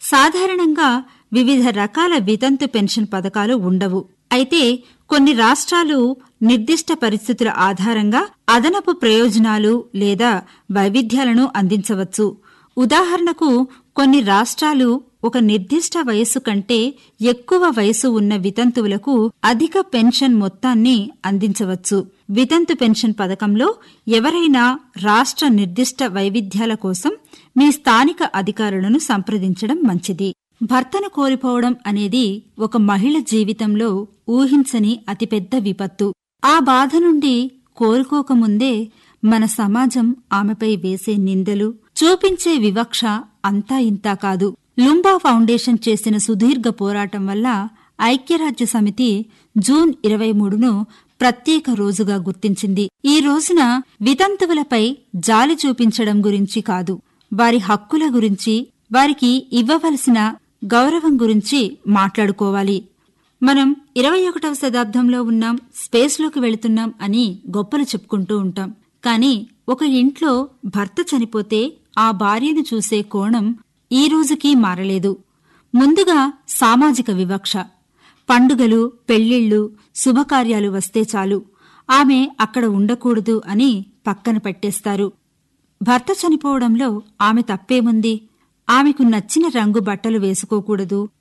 సాధారణంగా వివిధ రకాల వితంతు పెన్షన్ పథకాలు ఉండవు అయితే కొన్ని రాష్ట్రాలు నిర్దిష్ట పరిస్థితుల ఆధారంగా అదనపు ప్రయోజనాలు లేదా వైవిధ్యాలను అందించవచ్చు ఉదాహరణకు కొన్ని రాష్ట్రాలు ఒక నిర్దిష్ట వయస్సు కంటే ఎక్కువ వయసు ఉన్న వితంతువులకు అధిక పెన్షన్ మొత్తాన్ని అందించవచ్చు వితంతు పెన్షన్ పథకంలో ఎవరైనా రాష్ట్ర నిర్దిష్ట వైవిధ్యాల కోసం మీ స్థానిక అధికారులను సంప్రదించడం మంచిది భర్తను కోల్పోవడం అనేది ఒక మహిళ జీవితంలో ఊహించని అతిపెద్ద విపత్తు ఆ బాధ నుండి కోలుకోకముందే మన సమాజం ఆమెపై వేసే నిందలు చూపించే వివక్ష అంతా ఇంతా కాదు లుంబా ఫౌండేషన్ చేసిన సుదీర్ఘ పోరాటం వల్ల ఐక్యరాజ్య సమితి జూన్ ఇరవై మూడును ప్రత్యేక రోజుగా గుర్తించింది ఈ రోజున వితంతువులపై జాలి చూపించడం గురించి కాదు వారి హక్కుల గురించి వారికి ఇవ్వవలసిన గౌరవం గురించి మాట్లాడుకోవాలి మనం ఇరవై ఒకటవ శతాబ్దంలో ఉన్నాం స్పేస్లోకి వెళుతున్నాం అని గొప్పలు చెప్పుకుంటూ ఉంటాం కానీ ఒక ఇంట్లో భర్త చనిపోతే ఆ భార్యను చూసే కోణం ఈ రోజుకీ మారలేదు ముందుగా సామాజిక వివక్ష పండుగలు పెళ్లిళ్లు శుభకార్యాలు వస్తే చాలు ఆమె అక్కడ ఉండకూడదు అని పక్కన పెట్టేస్తారు భర్త చనిపోవడంలో ఆమె తప్పేముంది ఆమెకు నచ్చిన రంగు బట్టలు వేసుకోకూడదు